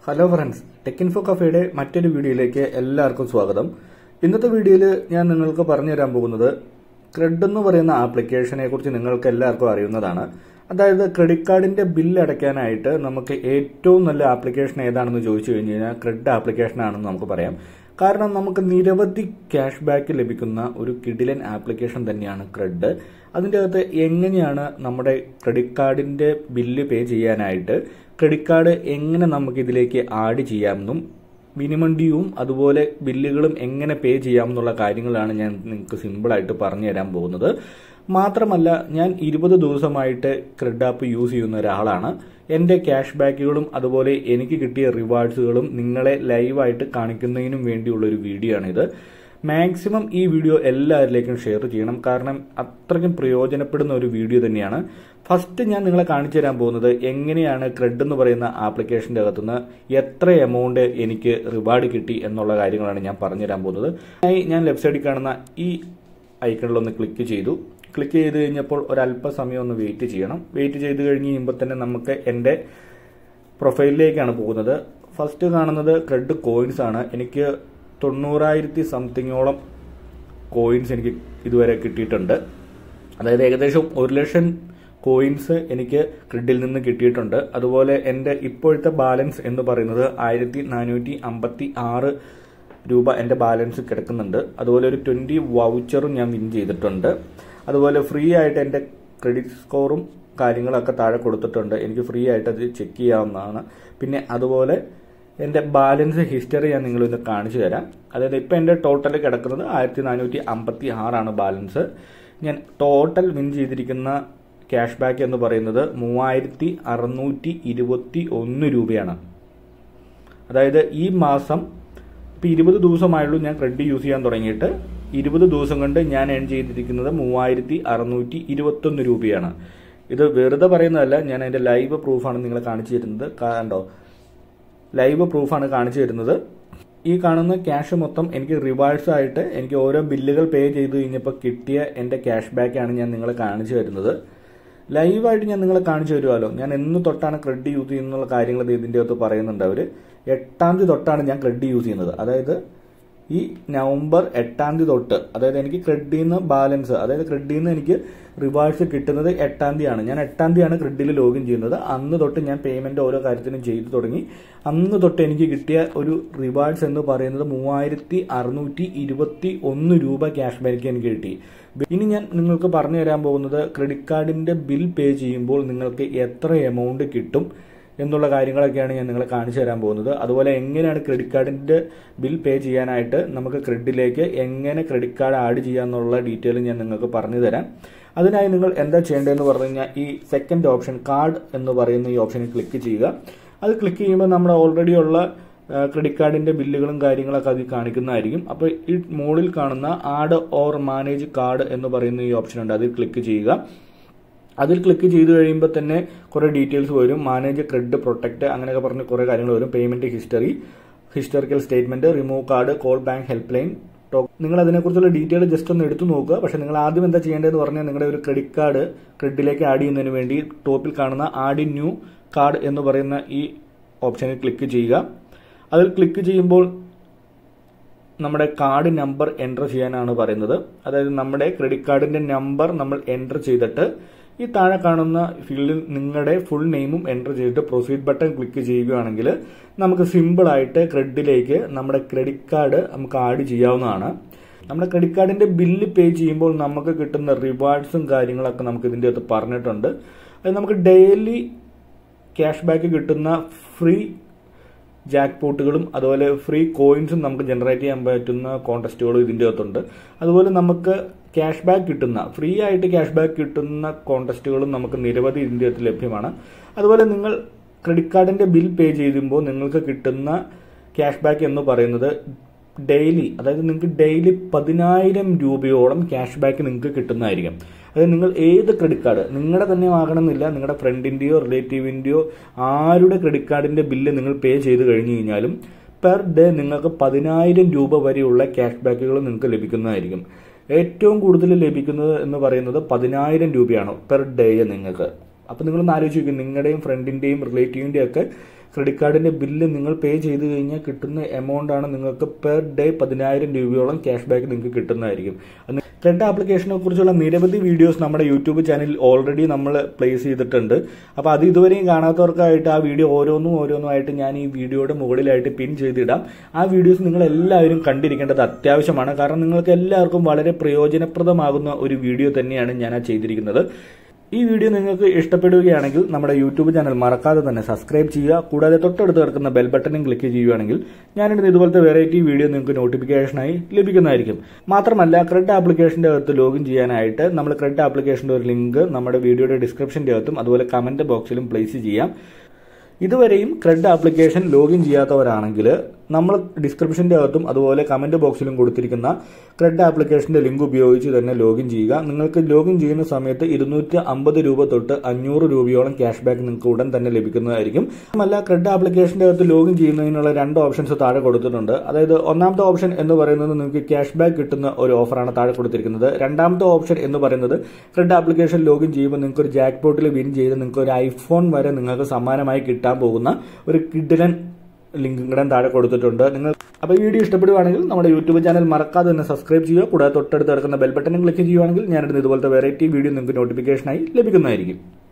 hello friends tech info കഫേയുടെ മറ്റൊരു വീഡിയോയിലേക്ക് എല്ലാവർക്കും സ്വാഗതം ഇന്നത്തെ വീഡിയോയിൽ ഞാൻ നിങ്ങൾക്ക് പറഞ്ഞു തരാൻ പോകുന്നത് ക്രെഡ് എന്ന് പറയുന്ന ആപ്ലിക്കേഷനെ കുറിച്ച് നിങ്ങൾക്ക് എല്ലാവർക്കും അറിയുന്നതാണ് അതായത് ക്രെഡിറ്റ് കാർഡിന്റെ ബില്ല് അടയ്ക്കാനായിട്ട് നമുക്ക് ഏറ്റവും നല്ല ആപ്ലിക്കേഷൻ ഏതാണെന്ന് ചോദിച്ചു കഴിഞ്ഞ് കഴിഞ്ഞാൽ ക്രെഡ് ആപ്ലിക്കേഷൻ ആണെന്ന് നമുക്ക് പറയാം കാരണം നമുക്ക് നിരവധി ക്യാഷ് ബാക്ക് ലഭിക്കുന്ന ഒരു കിഡിലൻ ആപ്ലിക്കേഷൻ തന്നെയാണ് ക്രെഡ് അതിൻ്റെ അകത്ത് എങ്ങനെയാണ് നമ്മുടെ ക്രെഡിറ്റ് കാർഡിന്റെ ബില്ല് പേ ചെയ്യാനായിട്ട് ക്രെഡിറ്റ് കാർഡ് എങ്ങനെ നമുക്ക് ഇതിലേക്ക് ആഡ് ചെയ്യാമെന്നും മിനിമം ഡ്യൂവും അതുപോലെ ബില്ലുകളും എങ്ങനെ പേ ചെയ്യാമെന്നുള്ള കാര്യങ്ങളാണ് ഞാൻ നിങ്ങൾക്ക് സിമ്പിളായിട്ട് പറഞ്ഞു തരാൻ പോകുന്നത് മാത്രമല്ല ഞാൻ ഇരുപത് ദിവസമായിട്ട് ക്രെഡ് ആപ്പ് യൂസ് ചെയ്യുന്ന ഒരാളാണ് എൻ്റെ ക്യാഷ് ബാക്കുകളും അതുപോലെ എനിക്ക് കിട്ടിയ റിവാർഡ്സുകളും നിങ്ങളെ ലൈവായിട്ട് കാണിക്കുന്നതിനും വേണ്ടിയുള്ള ഒരു വീഡിയോ ആണിത് മാക്സിമം ഈ വീഡിയോ എല്ലാവരിലേക്കും ഷെയർ ചെയ്യണം കാരണം അത്രയ്ക്കും പ്രയോജനപ്പെടുന്ന ഒരു വീഡിയോ തന്നെയാണ് ഫസ്റ്റ് ഞാൻ നിങ്ങളെ കാണിച്ചു തരാൻ പോകുന്നത് എങ്ങനെയാണ് ക്രെഡ് എന്ന് പറയുന്ന ആപ്ലിക്കേഷൻ്റെ അകത്തുനിന്ന് എത്ര എമൗണ്ട് എനിക്ക് റിവാർഡ് കിട്ടി എന്നുള്ള കാര്യങ്ങളാണ് ഞാൻ പറഞ്ഞു തരാൻ പോകുന്നത് അതിനായി ഞാൻ ലെഫ്റ്റ് സൈഡിൽ കാണുന്ന ഈ ഐക്കണിലൊന്ന് ക്ലിക്ക് ചെയ്തു ക്ലിക്ക് ചെയ്ത് കഴിഞ്ഞപ്പോൾ ഒരല്പസമയം ഒന്ന് വെയിറ്റ് ചെയ്യണം വെയിറ്റ് ചെയ്ത് കഴിഞ്ഞ് കഴിയുമ്പോൾ തന്നെ നമുക്ക് എൻ്റെ പ്രൊഫൈലിലേക്കാണ് പോകുന്നത് ഫസ്റ്റ് കാണുന്നത് ക്രെഡ് കോയിൻസ് ആണ് എനിക്ക് തൊണ്ണൂറായിരത്തി സംതിങ്ങോളം കോയിൻസ് എനിക്ക് ഇതുവരെ കിട്ടിയിട്ടുണ്ട് അതായത് ഏകദേശം ഒരു ലക്ഷം കോയിൻസ് എനിക്ക് ക്രെഡിൽ നിന്ന് കിട്ടിയിട്ടുണ്ട് അതുപോലെ എൻ്റെ ഇപ്പോഴത്തെ ബാലൻസ് എന്ന് പറയുന്നത് ആയിരത്തി നാനൂറ്റി അമ്പത്തി ആറ് രൂപ എൻ്റെ ബാലൻസ് കിടക്കുന്നുണ്ട് അതുപോലെ ഒരു ട്വൻറ്റി വൗച്ചറും ഞാൻ വിൻ ചെയ്തിട്ടുണ്ട് അതുപോലെ ഫ്രീ ആയിട്ട് എൻ്റെ ക്രെഡിറ്റ് സ്കോറും കാര്യങ്ങളൊക്കെ താഴെ കൊടുത്തിട്ടുണ്ട് എനിക്ക് ഫ്രീ ആയിട്ട് അത് ചെക്ക് ചെയ്യാവുന്നതാണ് പിന്നെ അതുപോലെ എൻ്റെ ബാലൻസ് ഹിസ്റ്ററി ഞാൻ നിങ്ങളിന്ന് കാണിച്ചു തരാം അതായത് ഇപ്പം എൻ്റെ ടോട്ടൽ കിടക്കുന്നത് ആയിരത്തി നാനൂറ്റി അമ്പത്തി ആറാണ് ബാലൻസ് ഞാൻ ടോട്ടൽ വിൻ ചെയ്തിരിക്കുന്ന ക്യാഷ് ബാക്ക് എന്ന് പറയുന്നത് മൂവായിരത്തി അറുന്നൂറ്റി ഇരുപത്തി ഒന്ന് രൂപയാണ് അതായത് ഈ മാസം ഇപ്പം ഇരുപത് ദിവസമായുള്ളൂ ഞാൻ ക്രെഡിറ്റ് യൂസ് ചെയ്യാൻ തുടങ്ങിയിട്ട് ഇരുപത് ദിവസം കൊണ്ട് ഞാൻ ഏൺ ചെയ്തിരിക്കുന്നത് മൂവായിരത്തി അറുന്നൂറ്റി ഇരുപത്തൊന്ന് രൂപയാണ് ഇത് വെറുതെ പറയുന്നതല്ല ഞാൻ അതിന്റെ ലൈവ് പ്രൂഫാണ് നിങ്ങളെ കാണിച്ചു തരുന്നത് കണ്ടോ ലൈവ് പ്രൂഫാണ് കാണിച്ചു തരുന്നത് ഈ കാണുന്ന ക്യാഷ് മൊത്തം എനിക്ക് റിവാർഡ്സ് ആയിട്ട് എനിക്ക് ഓരോ ബില്ലുകൾ പേ ചെയ്ത് കഴിഞ്ഞപ്പോൾ കിട്ടിയ എൻ്റെ ക്യാഷ് ബാക്കാണ് ഞാൻ നിങ്ങളെ കാണിച്ചു തരുന്നത് ലൈവായിട്ട് ഞാൻ നിങ്ങളെ കാണിച്ചു തരുമല്ലോ ഞാൻ എന്ന് തൊട്ടാണ് ക്രെഡിറ്റ് യൂസ് ചെയ്യുന്നുള്ള കാര്യങ്ങൾ ഇതിൻ്റെ അകത്ത് പറയുന്നുണ്ട് അവർ എട്ടാം തീയതി തൊട്ടാണ് ഞാൻ ക്രെഡിറ്റ് യൂസ് ചെയ്യുന്നത് അതായത് ഈ നവംബർ എട്ടാം തീയതി തൊട്ട് അതായത് എനിക്ക് ക്രെഡിൽ നിന്ന് ബാലൻസ് അതായത് ക്രെഡിൽ നിന്ന് എനിക്ക് റിവാർഡ്സ് കിട്ടുന്നത് എട്ടാം തീയതിയാണ് ഞാൻ എട്ടാം തീയതിയാണ് ക്രെഡിൽ ലോഗിൻ ചെയ്യുന്നത് അന്ന് തൊട്ട് ഞാൻ പേയ്മെന്റ് ഓരോ കാര്യത്തിനും ചെയ്തു തുടങ്ങി അന്ന് തൊട്ട് എനിക്ക് കിട്ടിയ ഒരു റിവാർഡ്സ് എന്ന് പറയുന്നത് മൂവായിരത്തി അറുന്നൂറ്റി ഇരുപത്തി ഒന്ന് രൂപ ക്യാഷ് ബാക്ക് എനിക്ക് കിട്ടി ഇനി ഞാൻ നിങ്ങൾക്ക് പറഞ്ഞു തരാൻ പോകുന്നത് ക്രെഡിറ്റ് കാർഡിന്റെ ബിൽ പേ ചെയ്യുമ്പോൾ നിങ്ങൾക്ക് എത്ര എമൗണ്ട് കിട്ടും എന്നുള്ള കാര്യങ്ങളൊക്കെയാണ് ഞാൻ നിങ്ങളെ കാണിച്ചു തരാൻ പോകുന്നത് അതുപോലെ എങ്ങനെയാണ് ക്രെഡിറ്റ് കാർഡിന്റെ ബിൽ പേ ചെയ്യാനായിട്ട് നമുക്ക് ക്രെഡിറ്റിലേക്ക് എങ്ങനെ ക്രെഡിറ്റ് കാർഡ് ആഡ് ചെയ്യാന്നുള്ള ഡീറ്റെയിൽ ഞാൻ നിങ്ങൾക്ക് പറഞ്ഞു തരാം അതിനായി നിങ്ങൾ എന്താ ചെയ്യേണ്ടതെന്ന് പറഞ്ഞു കഴിഞ്ഞാൽ ഈ സെക്കൻഡ് ഓപ്ഷൻ കാർഡ് എന്ന് പറയുന്ന ഈ ഓപ്ഷനിൽ ക്ലിക്ക് ചെയ്യുക അത് ക്ലിക്ക് ചെയ്യുമ്പോൾ നമ്മുടെ ഓൾറെഡി ഉള്ള ക്രെഡിറ്റ് കാർഡിന്റെ ബില്ലുകളും കാര്യങ്ങളൊക്കെ അതിൽ കാണിക്കുന്നതായിരിക്കും അപ്പോൾ ഈ മുകളിൽ കാണുന്ന ആഡ് ഓർ മാനേജ് കാർഡ് എന്ന് പറയുന്ന ഈ ഓപ്ഷൻ ഉണ്ട് അതിൽ ക്ലിക്ക് ചെയ്യുക അതിൽ ക്ലിക്ക് ചെയ്ത് കഴിയുമ്പോൾ തന്നെ കുറേ ഡീറ്റെയിൽസ് വരും മാനേജ് ക്രെഡിറ്റ് പ്രൊട്ടക്ട് അങ്ങനെയൊക്കെ പറഞ്ഞ് കുറേ കാര്യങ്ങൾ വരും പേയ്മെന്റ് ഹിസ്റ്ററി ഹിസ്റ്ററിക്കൽ statement remove card call bank help line നിങ്ങൾ അതിനെക്കുറിച്ചുള്ള ഡീറ്റെയിൽ ജസ്റ്റ് ഒന്ന് എടുത്തു നോക്കുക പക്ഷേ നിങ്ങൾ ആദ്യം എന്താ ചെയ്യേണ്ടതെന്ന് പറഞ്ഞാൽ നിങ്ങളുടെ ഒരു ക്രെഡിറ്റ് കാർഡ് ക്രെഡിറ്റിലേക്ക് ആഡ് ചെയ്യുന്നതിന് വേണ്ടി ടോപ്പിൽ കാണുന്ന ആഡ് ഇൻ ന്യൂ കാർഡ് എന്ന് പറയുന്ന ഈ ഓപ്ഷനിൽ ക്ലിക്ക് ചെയ്യുക അതിൽ ക്ലിക്ക് ചെയ്യുമ്പോൾ നമ്മുടെ കാർഡ് നമ്പർ എൻ്റർ ചെയ്യാനാണ് പറയുന്നത് അതായത് നമ്മുടെ ക്രെഡിറ്റ് കാർഡിന്റെ നമ്പർ നമ്മൾ എൻ്റർ ചെയ്തിട്ട് ഈ താഴെ കാണുന്ന ഫീൽഡിൽ നിങ്ങളുടെ ഫുൾ നെയിമും എൻ്റർ ചെയ്തിട്ട് പ്രൊസീഡ് ബട്ടൺ ക്ലിക്ക് ചെയ്യുകയാണെങ്കിൽ നമുക്ക് സിമ്പിൾ ആയിട്ട് ക്രെഡിറ്റിലേക്ക് നമ്മുടെ ക്രെഡിറ്റ് കാർഡ് നമുക്ക് ആഡ് ചെയ്യാവുന്നതാണ് നമ്മുടെ ക്രെഡിറ്റ് കാർഡിന്റെ ബില്ല് പേ ചെയ്യുമ്പോൾ നമുക്ക് കിട്ടുന്ന റിവാർഡ്സും കാര്യങ്ങളൊക്കെ നമുക്ക് ഇതിൻ്റെ അകത്ത് പറഞ്ഞിട്ടുണ്ട് അത് നമുക്ക് ഡെയിലി ക്യാഷ് ബാക്ക് കിട്ടുന്ന ഫ്രീ ജാക്ക് പോട്ടുകളും അതുപോലെ ഫ്രീ കോയിൻസും നമുക്ക് ജനറേറ്റ് ചെയ്യാൻ പറ്റുന്ന കോൺടെസ്റ്റുകളും ഇതിൻ്റെ അകത്തുണ്ട് അതുപോലെ നമുക്ക് ക്യാഷ് ബാക്ക് കിട്ടുന്ന ഫ്രീ ആയിട്ട് ക്യാഷ് ബാക്ക് കിട്ടുന്ന കോൺടെസ്റ്റുകളും നമുക്ക് നിരവധി ഇതിൻ്റെ അകത്ത് ലഭ്യമാണ് അതുപോലെ നിങ്ങൾ ക്രെഡിറ്റ് കാർഡിന്റെ ബിൽ പേ ചെയ്യുമ്പോൾ നിങ്ങൾക്ക് കിട്ടുന്ന ക്യാഷ് ബാക്ക് എന്ന് പറയുന്നത് ഡെയിലി അതായത് നിങ്ങൾക്ക് ഡെയിലി പതിനായിരം രൂപയോളം ക്യാഷ് ബാക്ക് നിങ്ങൾക്ക് കിട്ടുന്നതായിരിക്കും അതായത് നിങ്ങൾ ഏത് ക്രെഡിറ്റ് കാർഡ് നിങ്ങളുടെ തന്നെ ആകണമെന്നില്ല നിങ്ങളുടെ ഫ്രണ്ടിന്റെയോ റിലേറ്റീവിന്റെയോ ആരുടെ ക്രെഡിറ്റ് കാർഡിന്റെ ബില്ല് നിങ്ങൾ പേ ചെയ്ത് കഴിഞ്ഞു കഴിഞ്ഞാലും പെർ ഡേ നിങ്ങൾക്ക് പതിനായിരം രൂപ വരെയുള്ള ക്യാഷ് ബാക്കുകൾ നിങ്ങൾക്ക് ലഭിക്കുന്നതായിരിക്കും ഏറ്റവും കൂടുതൽ ലഭിക്കുന്നത് എന്ന് പറയുന്നത് പതിനായിരം രൂപയാണ് പെർ ഡേ നിങ്ങൾക്ക് അപ്പൊ നിങ്ങളൊന്ന് ആലോചിച്ച് നോക്കും നിങ്ങളുടെയും ഫ്രണ്ടിന്റെയും റിലേറ്റീവിന്റെയും ഒക്കെ ക്രെഡിറ്റ് കാർഡിന്റെ ബില്ല് നിങ്ങൾ പേ ചെയ്ത് കഴിഞ്ഞാൽ കിട്ടുന്ന എമൗണ്ട് ആണ് നിങ്ങൾക്ക് പെർ ഡേ പതിനായിരം രൂപയോളം ക്യാഷ് ബാക്ക് നിങ്ങൾക്ക് കിട്ടുന്നതായിരിക്കും ക്രെഡിറ്റ് ആപ്ലിക്കേഷനെ കുറിച്ചുള്ള നിരവധി വീഡിയോസ് നമ്മുടെ യൂട്യൂബ് ചാനലിൽ ഓൾറെഡി നമ്മൾ പ്ലേസ് ചെയ്തിട്ടുണ്ട് അപ്പോൾ അത് ഇതുവരെയും കാണാത്തവർക്കായിട്ട് ആ വീഡിയോ ഓരോന്നും ഓരോന്നുമായിട്ട് ഞാൻ ഈ വീഡിയോയുടെ മുകളിലായിട്ട് പിൻ ചെയ്തിടാം ആ വീഡിയോസ് നിങ്ങൾ എല്ലാവരും കണ്ടിരിക്കേണ്ടത് അത്യാവശ്യമാണ് കാരണം നിങ്ങൾക്ക് എല്ലാവർക്കും വളരെ പ്രയോജനപ്രദമാകുന്ന ഒരു വീഡിയോ തന്നെയാണ് ഞാൻ ആ ചെയ്തിരിക്കുന്നത് ഈ വീഡിയോ നിങ്ങൾക്ക് ഇഷ്ടപ്പെടുകയാണെങ്കിൽ നമ്മുടെ യൂട്യൂബ് ചാനൽ മറക്കാതെ തന്നെ സബ്സ്ക്രൈബ് ചെയ്യുക കൂടാതെ തൊട്ടടുത്ത് കിടക്കുന്ന ബെൽ ബട്ടണും ക്ലിക്ക് ചെയ്യുകയാണെങ്കിൽ ഞാനിടുന്ന ഇതുപോലത്തെ വെറൈറ്റി വീഡിയോ നിങ്ങൾക്ക് നോട്ടിഫിക്കേഷനായി ലഭിക്കുന്നതായിരിക്കും മാത്രമല്ല ക്രെഡ് ആപ്ലിക്കേഷന്റെ അകത്ത് ലോഗിൻ ചെയ്യാനായിട്ട് നമ്മൾ ക്രെഡ് ആപ്ലിക്കേഷന്റെ ഒരു ലിങ്ക് നമ്മുടെ വീഡിയോയുടെ ഡിസ്ക്രിപ്ഷന്റെ അകത്തും അതുപോലെ കമന്റ് ബോക്സിലും പ്ലേസ് ചെയ്യാം ഇതുവരെയും ക്രെഡ് ആപ്ലിക്കേഷൻ ലോഗിൻ ചെയ്യാത്തവരാണെങ്കിൽ നമ്മൾ ഡിസ്ക്രിപ്ഷന്റെ അകത്തും അതുപോലെ കമന്റ് ബോക്സിലും കൊടുത്തിരിക്കുന്ന ക്രെഡ് ആപ്ലിക്കേഷന്റെ ലിങ്ക് ഉപയോഗിച്ച് തന്നെ ലോഗിൻ ചെയ്യുക നിങ്ങൾക്ക് ലോഗിൻ ചെയ്യുന്ന സമയത്ത് ഇരുന്നൂറ്റി അമ്പത് രൂപ തൊട്ട് അഞ്ഞൂറ് രൂപയോളം ക്യാഷ് ബാക്ക് നിങ്ങൾക്ക് ഉടൻ തന്നെ ലഭിക്കുന്നതായിരിക്കും അല്ല ക്രെഡ് ആപ്ലിക്കേഷന്റെ അകത്ത് ലോഗിൻ ചെയ്യുന്നതിനുള്ള രണ്ട് ഓപ്ഷൻസ് താഴെ കൊടുത്തിട്ടുണ്ട് അതായത് ഒന്നാമത്തെ ഓപ്ഷൻ എന്ന് പറയുന്നത് നിങ്ങൾക്ക് ക്യാഷ് ബാക്ക് കിട്ടുന്ന ഒരു ഓഫറാണ് താഴെ കൊടുത്തിരിക്കുന്നത് രണ്ടാമത്തെ ഓപ്ഷൻ എന്ന് പറയുന്നത് ക്രെഡ് ആപ്ലിക്കേഷൻ ലോഗിൻ ചെയ്യുമ്പോൾ നിങ്ങൾക്ക് ഒരു ജാക്ക് പോട്ടിൽ വിൻ ചെയ്ത് നിങ്ങൾക്ക് ഒരു ഐഫോൺ വരെ നിങ്ങൾക്ക് സമ്മാനമായി കിട്ടാൻ പോകുന്ന ഒരു കിഡിലൻ ലിങ്കും കൂടെ താഴെ കൊടുത്തിട്ടുണ്ട് നിങ്ങൾ അപ്പോൾ ഈ വീഡിയോ ഇഷ്ടപ്പെടുവാണെങ്കിൽ നമ്മുടെ യൂട്യൂബ് ചാനൽ മറക്കാതെ തന്നെ സബ്സ്ക്രൈബ് ചെയ്യുക കൂടാതെ തൊട്ടടുത്ത് കിടക്കുന്ന ബെൽ ബട്ടൺ ക്ലിക്ക് ചെയ്യുവാണെങ്കിൽ ഞാനിടുന്ന ഇതുപോലത്തെ വെറൈറ്റി വീഡിയോ നിങ്ങൾക്ക് നോട്ടിഫിക്കേഷനായി ലഭിക്കുന്നതായിരിക്കും